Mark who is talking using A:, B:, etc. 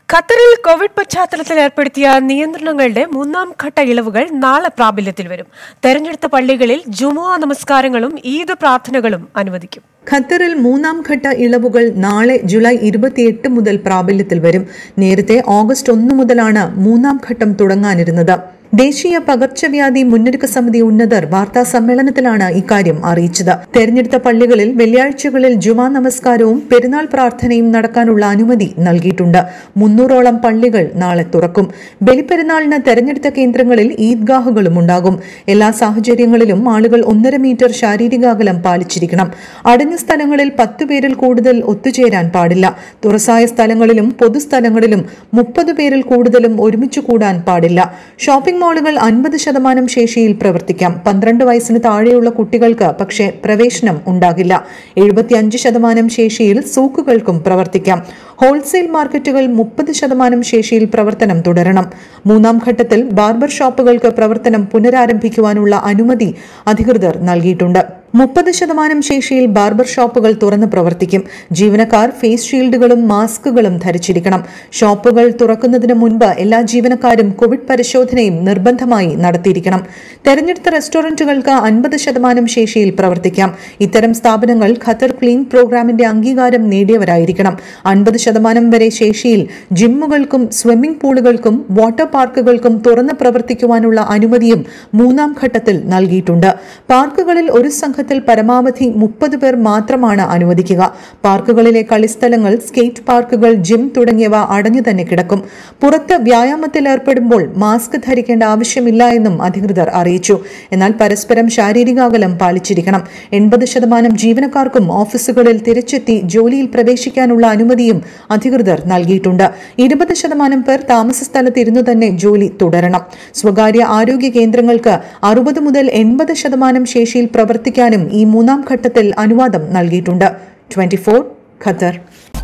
A: ഖത്തറിൽ കോവിഡ് പശ്ചാത്തലത്തിൽ ഏർപ്പെടുത്തിയ നിയന്ത്രണങ്ങളുടെ മൂന്നാം ഘട്ട ഇളവുകൾ നാളെ പ്രാബല്യത്തിൽ വരും തെരഞ്ഞെടുത്ത പള്ളികളിൽ ജുമുഅ നമസ്കാരങ്ങളും ഈദ് പ്രാർത്ഥനകളും അനുവദിക്കും
B: ഖത്തറിൽ മൂന്നാം ഘട്ട ഇളവുകൾ നാളെ ജൂലൈ ഇരുപത്തിയെട്ട് മുതൽ പ്രാബല്യത്തിൽ വരും നേരത്തെ ഓഗസ്റ്റ് ഒന്ന് മുതലാണ് മൂന്നാം ഘട്ടം തുടങ്ങാനിരുന്നത് ദേശീയ പകർച്ചവ്യാധി മുന്നൊരുക്ക സമിതി ഉന്നതർ വാർത്താ സമ്മേളനത്തിലാണ് ഇക്കാര്യം അറിയിച്ചത് തെരഞ്ഞെടുത്ത പള്ളികളിൽ വെള്ളിയാഴ്ചകളിൽ ജുമാ നമസ്കാരവും പെരുന്നാൾ പ്രാർത്ഥനയും നടക്കാനുള്ള അനുമതി നൽകിയിട്ടുണ്ട് മുന്നൂറോളം പള്ളികൾ നാളെ തുറക്കും ബലിപ്പെരുന്നാളിന് തെരഞ്ഞെടുത്ത കേന്ദ്രങ്ങളിൽ ഈദ്ഗാഹുകളും ഉണ്ടാകും എല്ലാ സാഹചര്യങ്ങളിലും ആളുകൾ ഒന്നര മീറ്റർ ശാരീരിക അകലം പാലിച്ചിരിക്കണം അടഞ്ഞ സ്ഥലങ്ങളിൽ പത്തു പേരിൽ കൂടുതൽ ഒത്തുചേരാൻ പാടില്ല തുറസായ സ്ഥലങ്ങളിലും പൊതുസ്ഥലങ്ങളിലും മുപ്പത് പേരിൽ കൂടുതലും ഒരുമിച്ച് കൂടാൻ പാടില്ല ഷോപ്പിംഗ് മാളുകൾ അൻപത് ശതമാനം ശേഷിയിൽ പ്രവർത്തിക്കാം പന്ത്രണ്ട് വയസ്സിന് താഴെയുള്ള കുട്ടികൾക്ക് പക്ഷേ പ്രവേശനം ഉണ്ടാകില്ല എഴുപത്തിയഞ്ച് ശതമാനം ശേഷിയിൽ സൂക്കുകൾക്കും പ്രവർത്തിക്കാം ഹോൾസെയിൽ മാർക്കറ്റുകൾ മുപ്പത് ശതമാനം ശേഷിയിൽ പ്രവർത്തനം തുടരണം മൂന്നാം ഘട്ടത്തിൽ ബാർബർ ഷോപ്പുകൾക്ക് പ്രവർത്തനം പുനരാരംഭിക്കുവാനുള്ള അനുമതി അധികൃതർ നൽകിയിട്ടുണ്ട് മുപ്പത് ശതമാനം ശേഷിയിൽ ബാർബർ ഷോപ്പുകൾ തുറന്ന് പ്രവർത്തിക്കും ജീവനക്കാർ ഫേസ് ഷീൽഡുകളും മാസ്കുകളും ധരിച്ചിരിക്കണം ഷോപ്പുകൾ തുറക്കുന്നതിന് മുൻപ് എല്ലാ ജീവനക്കാരും കോവിഡ് പരിശോധനയും നിർബന്ധമായി നടത്തിയിരിക്കണം തെരഞ്ഞെടുത്ത റെസ്റ്റോറന്റുകൾക്ക് അൻപത് ശതമാനം ശേഷിയിൽ പ്രവർത്തിക്കാം ഇത്തരം സ്ഥാപനങ്ങൾ ഖത്തർ ക്ലീൻ പ്രോഗ്രാമിന്റെ അംഗീകാരം നേടിയവരായിരിക്കണം അൻപത് ശതമാനം വരെ ശേഷിയിൽ ജിമ്മുകൾക്കും സ്വിമ്മിംഗ് പൂളുകൾക്കും വാട്ടർ പാർക്കുകൾക്കും തുറന്ന് പ്രവർത്തിക്കുവാനുള്ള അനുമതിയും മൂന്നാം ഘട്ടത്തിൽ നൽകിയിട്ടുണ്ട് പാർക്കുകളിൽ ഒരു സംഘത്തിൽ പരമാവധി മുപ്പത് പേർ മാത്രമാണ് അനുവദിക്കുക പാർക്കുകളിലെ കളിസ്ഥലങ്ങൾ സ്കേറ്റ് പാർക്കുകൾ ജിം തുടങ്ങിയവ അടഞ്ഞു തന്നെ കിടക്കും പുറത്ത് വ്യായാമത്തിൽ ഏർപ്പെടുമ്പോൾ മാസ്ക് ധരിക്കേണ്ട ആവശ്യമില്ല എന്നും അധികൃതർ അറിയിച്ചു എന്നാൽ പരസ്പരം ശാരീരിക അകലം പാലിച്ചിരിക്കണം എൺപത് ശതമാനം ജീവനക്കാർക്കും ഓഫീസുകളിൽ തിരിച്ചെത്തി ജോലിയിൽ പ്രവേശിക്കാനുള്ള അനുമതിയും അധികൃതർ നൽകിയിട്ടുണ്ട് ഇരുപത് ശതമാനം പേർ താമസ സ്ഥലത്ത് ഇരുന്നു തന്നെ ജോലി തുടരണം സ്വകാര്യ ആരോഗ്യ കേന്ദ്രങ്ങൾക്ക് അറുപത് മുതൽ എൺപത് ശതമാനം ശേഷിയിൽ പ്രവർത്തിക്കാനും ഈ മൂന്നാം ഘട്ടത്തിൽ അനുവാദം നൽകിയിട്ടുണ്ട് ട്വന്റി ഖത്തർ